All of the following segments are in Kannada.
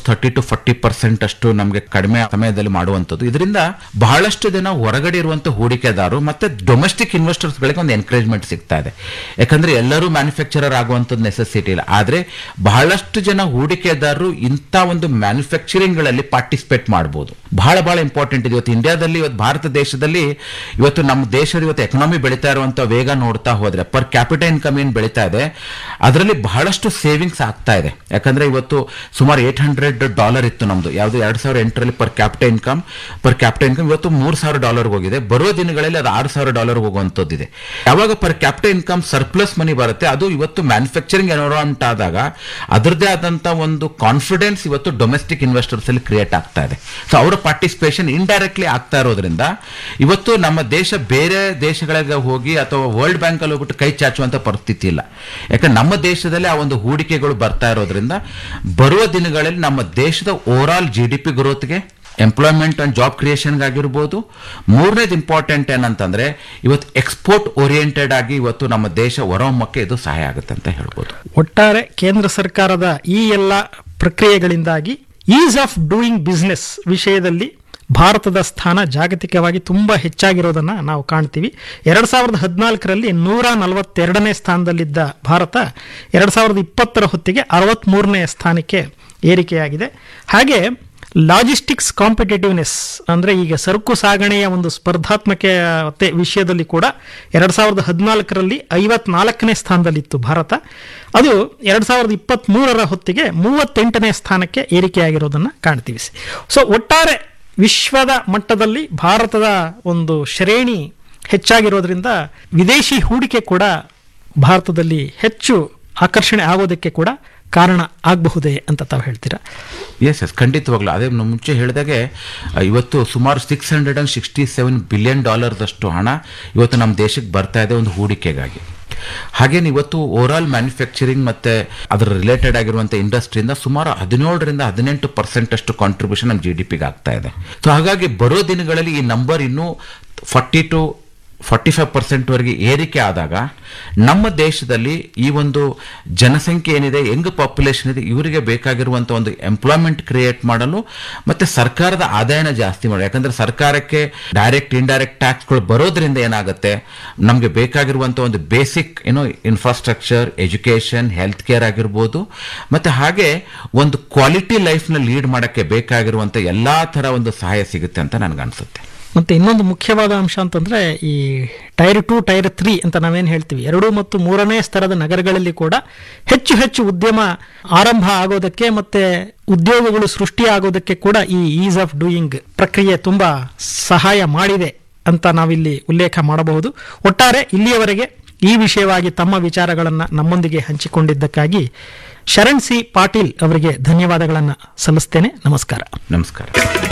ಥರ್ಟಿ ಟು ಫಾರ್ಟಿ ಪರ್ಸೆಂಟ್ ಅಷ್ಟು ನಮಗೆ ಕಡಿಮೆ ಸಮಯದಲ್ಲಿ ಮಾಡುವಂಥದ್ದು ಇದರಿಂದ ಬಹಳಷ್ಟು ಜನ ಹೊರಗಡೆ ಇರುವಂತಹ ಹೂಡಿಕೆದಾರರು ಮತ್ತೆ ಡೊಮೆಸ್ಟಿಕ್ ಇನ್ವೆಸ್ಟರ್ಸ್ ಗಳಿಗೆ ಒಂದು ಎನ್ಕರೇಜ್ಮೆಂಟ್ ಸಿಗ್ತಾ ಇದೆ ಯಾಕಂದ್ರೆ ಎಲ್ಲರೂ ಮ್ಯಾನುಫ್ಯಾಕ್ಚರರ್ ಆಗುವಂಥದ್ದು ನೆಸೆಸಿಟಿ ಇಲ್ಲ ಆದ್ರೆ ಬಹಳಷ್ಟು ಜನ ಹೂಡಿಕೆದಾರರು ಇಂಥ ಒಂದು ಮ್ಯಾನುಫ್ಯಾಕ್ಚರಿಂಗ್ ಗಳಲ್ಲಿ ಪಾರ್ಟಿಸಿಪೇಟ್ ಮಾಡಬಹುದು ಬಹಳ ಬಹಳ ಇಂಪಾರ್ಟೆಂಟ್ ಇದೆ ಇವತ್ತು ಇಂಡಿಯಾದಲ್ಲಿ ಇವತ್ತು ಭಾರತ ದೇಶದಲ್ಲಿ ಇವತ್ತು ನಮ್ಮ ದೇಶದ ಇವತ್ತು ಎಕನಾಮಿ ಬೆಳೀತಾ ಇರುವಂತ ವೇಗ ನೋಡ್ತಾ ಹೋದ್ರೆ ಪರ್ ಕ್ಯಾಪಿಟಲ್ ಇನ್ಕಮ್ ಏನ್ ಬೆಳೀತಾ ಇದೆ ಅದರಲ್ಲಿ ಬಹಳಷ್ಟು ಸೇವಿಂಗ್ಸ್ ಆಗ್ತಾ ಇದೆ ಯಾಕಂದ್ರೆ ಇವತ್ತು ಸುಮಾರು ಏಟ್ ಹಂಡ್ರೆಡ್ ಡಾಲರ್ ಇತ್ತು ನಮ್ದು ಯಾವುದು ಎರಡ್ ಸಾವಿರ ಎಂಟರಲ್ಲಿ per capital income per capital income ಇವತ್ತು ಮೂರ್ ಸಾವಿರ ಡಾಲರ್ ಹೋಗಿದೆ ಬರುವ ದಿನಗಳಲ್ಲಿ ಅದು ಆರು ಸಾವಿರ ಡಾಲರ್ ಹೋಗುವಂತದ್ದಿದೆ ಯಾವಾಗ per capital income surplus money ಬರುತ್ತೆ ಅದು ಇವತ್ತು ಮ್ಯಾನುಫ್ಯಾಕ್ಚರಿಂಗ್ ಎನ್ವಿರಾನ್ಮೆಂಟ್ ಆದಾಗ ಅದರದೇ ಆದಂತ ಒಂದು ಕಾನ್ಫಿಡೆನ್ಸ್ ಇವತ್ತು ಡೊಮೆಸ್ಟಿಕ್ ಇನ್ವೆಸ್ಟರ್ಸ್ ಅಲ್ಲಿ ಕ್ರಿಯೇಟ್ ಆಗ್ತಾ ಇದೆ ಸೊ ಅವರ ಪಾರ್ಟಿಸಿಪೇಷನ್ ಇಂಡೈರೆಕ್ಟ್ಲಿ ಆಗ್ತಾ ಇರೋದ್ರಿಂದ ಇವತ್ತು ನಮ್ಮ ದೇಶ ಬೇರೆ ದೇಶಗಳಿಗೆ ಹೋಗಿ ಅಥವಾ ವರ್ಲ್ಡ್ ಬ್ಯಾಂಕ್ ಅಲ್ಲಿ ಹೋಗ್ಬಿಟ್ಟು ಕೈ ಚಾಚುವಂತ ಪರಿಸ್ಥಿತಿ ಇಲ್ಲ ಯಾಕಂದ್ರೆ ನಮ್ಮ ದೇಶದಲ್ಲಿ ಆ ಒಂದು ಹೂಡಿಕೆಗಳು ಬರ್ತಾ ಇರೋದ್ರಿಂದ ಬರುವ ದಿನಗಳಲ್ಲಿ ನಮ್ಮ ದೇಶದ overall G D P ಗ್ರೋತ್ಗೆ ಎಂಪ್ಲಾಯ್ಮೆಂಟ್ ಅಂಡ್ ಜಾಬ್ ಕ್ರಿಯೇಷನ್ ಆಗಿರ್ಬೋದು ಮೂರನೇದು ಇಂಪಾರ್ಟೆಂಟ್ ಏನಂತಂದ್ರೆ ಇವತ್ತು ಎಕ್ಸ್ಪೋರ್ಟ್ ಓರಿಯೆಂಟೆಡ್ ಆಗಿ ಇವತ್ತು ನಮ್ಮ ದೇಶ ಹೊರಹೊಮ್ಮಕ್ಕೆ ಇದು ಸಹಾಯ ಆಗುತ್ತೆ ಅಂತ ಹೇಳ್ಬೋದು ಒಟ್ಟಾರೆ ಕೇಂದ್ರ ಸರ್ಕಾರದ ಈ ಎಲ್ಲ ಪ್ರಕ್ರಿಯೆಗಳಿಂದಾಗಿ ಈಸ್ ಆಫ್ ಡೂಯಿಂಗ್ ಬಿಸ್ನೆಸ್ ವಿಷಯದಲ್ಲಿ ಭಾರತದ ಸ್ಥಾನ ಜಾಗತಿಕವಾಗಿ ತುಂಬ ಹೆಚ್ಚಾಗಿರೋದನ್ನು ನಾವು ಕಾಣ್ತೀವಿ ಎರಡು ಸಾವಿರದ ಹದಿನಾಲ್ಕರಲ್ಲಿ ನೂರ ನಲವತ್ತೆರಡನೇ ಸ್ಥಾನದಲ್ಲಿದ್ದ ಭಾರತ ಎರಡು ಸಾವಿರದ ಇಪ್ಪತ್ತರ ಹೊತ್ತಿಗೆ ಅರವತ್ತ್ಮೂರನೇ ಸ್ಥಾನಕ್ಕೆ ಏರಿಕೆಯಾಗಿದೆ ಹಾಗೆ ಲಾಜಿಸ್ಟಿಕ್ಸ್ ಕಾಂಪಿಟೇಟಿವ್ನೆಸ್ ಅಂದರೆ ಈಗ ಸರಕು ಸಾಗಣೆಯ ಒಂದು ಸ್ಪರ್ಧಾತ್ಮಕತೆ ವಿಷಯದಲ್ಲಿ ಕೂಡ ಎರಡು ಸಾವಿರದ ಹದಿನಾಲ್ಕರಲ್ಲಿ ಐವತ್ನಾಲ್ಕನೇ ಸ್ಥಾನದಲ್ಲಿತ್ತು ಭಾರತ ಅದು ಎರಡು ಸಾವಿರದ ಇಪ್ಪತ್ತ್ಮೂರರ ಹೊತ್ತಿಗೆ ಮೂವತ್ತೆಂಟನೇ ಸ್ಥಾನಕ್ಕೆ ಏರಿಕೆಯಾಗಿರೋದನ್ನು ಕಾಣ್ತೀವಿ ಸೊ ಒಟ್ಟಾರೆ ವಿಶ್ವದ ಮಟ್ಟದಲ್ಲಿ ಭಾರತದ ಒಂದು ಶ್ರೇಣಿ ಹೆಚ್ಚಾಗಿರೋದ್ರಿಂದ ವಿದೇಶಿ ಹೂಡಿಕೆ ಕೂಡ ಭಾರತದಲ್ಲಿ ಹೆಚ್ಚು ಆಕರ್ಷಣೆ ಆಗೋದಕ್ಕೆ ಕೂಡ ಕಾರಣ ಆಗಬಹುದೇ ಅಂತ ತಾವು ಹೇಳ್ತೀರಾ ಎಸ್ ಎಸ್ ಖಂಡಿತವಾಗ್ಲು ಅದೇ ನಾನು ಮುಂಚೆ ಹೇಳಿದಾಗೆ ಆ, ಇವತ್ತು ಸುಮಾರು six hundred and sixty seven billion ಡಾಲರ್ದಷ್ಟು ಹಣ ಇವತ್ತು ನಮ್ಮ ದೇಶಕ್ಕೆ ಬರ್ತಾ ಇದೆ ಒಂದು ಹೂಡಿಕೆಗಾಗಿ ಹಾಗೇನು ಇವತ್ತು ಓವರ್ ಆಲ್ ಮ್ಯಾನುಫ್ಯಾಕ್ಚರಿಂಗ್ ಮತ್ತೆ ಅದರ ರಿಲೇಟೆಡ್ ಆಗಿರುವಂಥ ಇಂಡಸ್ಟ್ರಿಯಿಂದ ಸುಮಾರು ಹದಿನೇಳರಿಂದ ಹದಿನೆಂಟು ಪರ್ಸೆಂಟ್ ಅಷ್ಟು ಕಾಂಟ್ರಿಬ್ಯೂಷನ್ ನಮ್ಮ ಜಿ ಡಿ ಪಿಗೆ ಆಗ್ತಾ ಇದೆ ಸೊ ಹಾಗಾಗಿ ಬರೋ ದಿನಗಳಲ್ಲಿ ಈ ನಂಬರ್ ಇನ್ನೂ ಫಾರ್ಟಿ ಟು ಫಾರ್ಟಿ ಫೈವ್ ಪರ್ಸೆಂಟ್ವರೆಗೆ ಏರಿಕೆ ಆದಾಗ ನಮ್ಮ ದೇಶದಲ್ಲಿ ಈ ಒಂದು ಜನಸಂಖ್ಯೆ ಏನಿದೆ ಯಂಗ್ ಪಾಪ್ಯುಲೇಷನ್ ಇದೆ ಇವರಿಗೆ ಬೇಕಾಗಿರುವಂಥ ಒಂದು ಎಂಪ್ಲಾಯ್ಮೆಂಟ್ ಕ್ರಿಯೇಟ್ ಮಾಡಲು ಮತ್ತೆ ಸರ್ಕಾರದ ಆದಾಯನ ಜಾಸ್ತಿ ಮಾಡಲು ಯಾಕಂದ್ರೆ ಸರ್ಕಾರಕ್ಕೆ ಡೈರೆಕ್ಟ್ ಇಂಡೈರೆಕ್ಟ್ ಟ್ಯಾಕ್ಸ್ಗಳು ಬರೋದ್ರಿಂದ ಏನಾಗುತ್ತೆ ನಮಗೆ ಬೇಕಾಗಿರುವಂಥ ಒಂದು ಬೇಸಿಕ್ ಏನೋ ಇನ್ಫ್ರಾಸ್ಟ್ರಕ್ಚರ್ ಎಜುಕೇಷನ್ ಹೆಲ್ತ್ ಕೇರ್ ಆಗಿರ್ಬೋದು ಮತ್ತೆ ಹಾಗೆ ಒಂದು ಕ್ವಾಲಿಟಿ ಲೈಫ್ನ ಲೀಡ್ ಮಾಡೋಕ್ಕೆ ಬೇಕಾಗಿರುವಂಥ ಎಲ್ಲಾ ಥರ ಒಂದು ಸಹಾಯ ಸಿಗುತ್ತೆ ಅಂತ ನನಗನ್ಸುತ್ತೆ ಮತ್ತು ಇನ್ನೊಂದು ಮುಖ್ಯವಾದ ಅಂಶ ಅಂತಂದರೆ ಈ ಟೈರ್ ಟು ಟೈರ್ ತ್ರೀ ಅಂತ ನಾವೇನು ಹೇಳ್ತೀವಿ ಎರಡು ಮತ್ತು ಮೂರನೇ ಸ್ತರದ ನಗರಗಳಲ್ಲಿ ಕೂಡ ಹೆಚ್ಚು ಹೆಚ್ಚು ಉದ್ಯಮ ಆರಂಭ ಆಗೋದಕ್ಕೆ ಮತ್ತು ಉದ್ಯೋಗಗಳು ಸೃಷ್ಟಿಯಾಗೋದಕ್ಕೆ ಕೂಡ ಈ ಈಸ್ ಆಫ್ ಡೂಯಿಂಗ್ ಪ್ರಕ್ರಿಯೆ ತುಂಬ ಸಹಾಯ ಮಾಡಿದೆ ಅಂತ ನಾವಿಲ್ಲಿ ಉಲ್ಲೇಖ ಮಾಡಬಹುದು ಒಟ್ಟಾರೆ ಇಲ್ಲಿಯವರೆಗೆ ಈ ವಿಷಯವಾಗಿ ತಮ್ಮ ವಿಚಾರಗಳನ್ನು ನಮ್ಮೊಂದಿಗೆ ಹಂಚಿಕೊಂಡಿದ್ದಕ್ಕಾಗಿ ಶರಣ್ ಸಿ ಪಾಟೀಲ್ ಅವರಿಗೆ ಧನ್ಯವಾದಗಳನ್ನು ಸಲ್ಲಿಸ್ತೇನೆ ನಮಸ್ಕಾರ ನಮಸ್ಕಾರ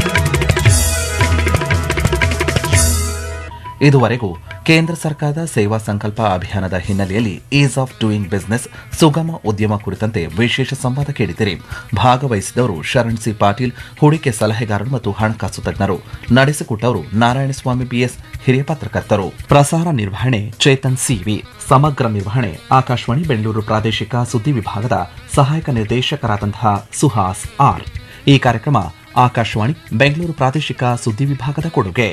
ಇದುವರೆಗೂ ಕೇಂದ್ರ ಸರ್ಕಾರದ ಸೇವಾ ಸಂಕಲ್ಪ ಅಭಿಯಾನದ ಹಿನ್ನೆಲೆಯಲ್ಲಿ ಈಸ್ ಆಫ್ ಡೂಯಿಂಗ್ ಬಿಸಿನೆಸ್ ಸುಗಮ ಉದ್ಯಮ ಕುರಿತಂತೆ ವಿಶೇಷ ಸಂವಾದ ಕೇಳಿದಿರಿ ಭಾಗವಹಿಸಿದವರು ಶರಣ್ ಸಿ ಪಾಟೀಲ್ ಹೂಡಿಕೆ ಸಲಹೆಗಾರರು ಮತ್ತು ಹಣಕಾಸು ತಜ್ಞರು ನಡೆಸಿಕೊಟ್ಟವರು ನಾರಾಯಣಸ್ವಾಮಿ ಬಿಎಸ್ ಹಿರಿಯ ಪತ್ರಕರ್ತರು ಪ್ರಸಾರ ನಿರ್ವಹಣೆ ಚೇತನ್ ಸಿವಿ ಸಮಗ್ರ ನಿರ್ವಹಣೆ ಆಕಾಶವಾಣಿ ಬೆಂಗಳೂರು ಪ್ರಾದೇಶಿಕ ಸುದ್ದಿ ವಿಭಾಗದ ಸಹಾಯಕ ನಿರ್ದೇಶಕರಾದಂತಹ ಸುಹಾಸ್ ಆರ್ ಈ ಕಾರ್ಯಕ್ರಮ ಆಕಾಶವಾಣಿ ಬೆಂಗಳೂರು ಪ್ರಾದೇಶಿಕ ಸುದ್ದಿ ವಿಭಾಗದ ಕೊಡುಗೆ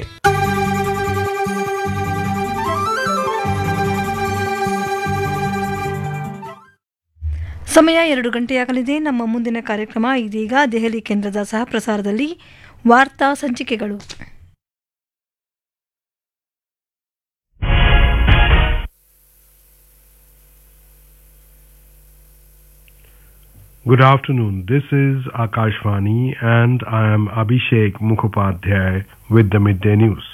ಸಮಯ ಎರಡು ಗಂಟೆಯಾಗಲಿದೆ ನಮ್ಮ ಮುಂದಿನ ಕಾರ್ಯಕ್ರಮ ಇದೀಗ ದೆಹಲಿ ಕೇಂದ್ರದ ಸಹ ಪ್ರಸಾರದಲ್ಲಿ ವಾರ್ತಾ ಸಂಚಿಕೆಗಳು Good afternoon. This is Akashvani and I am Abhishek Mukhopadhyay with the midday news.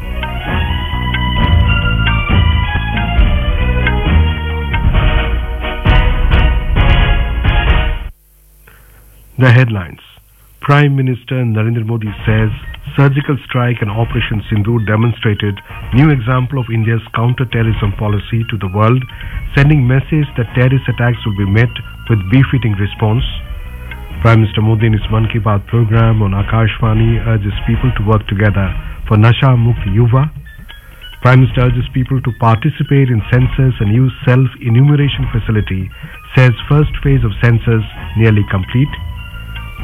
The headlines. Prime Minister Narendra Modi says surgical strike and Operation Sindhu demonstrated new example of India's counter-terrorism policy to the world, sending message that terrorist attacks will be met with befitting response. Prime Minister Modi in his Man Ki Baat program on Akashvani urges people to work together for Nasha Mukt Yuva. Prime Minister urges people to participate in census and use self-enumeration facility, says first phase of census nearly complete.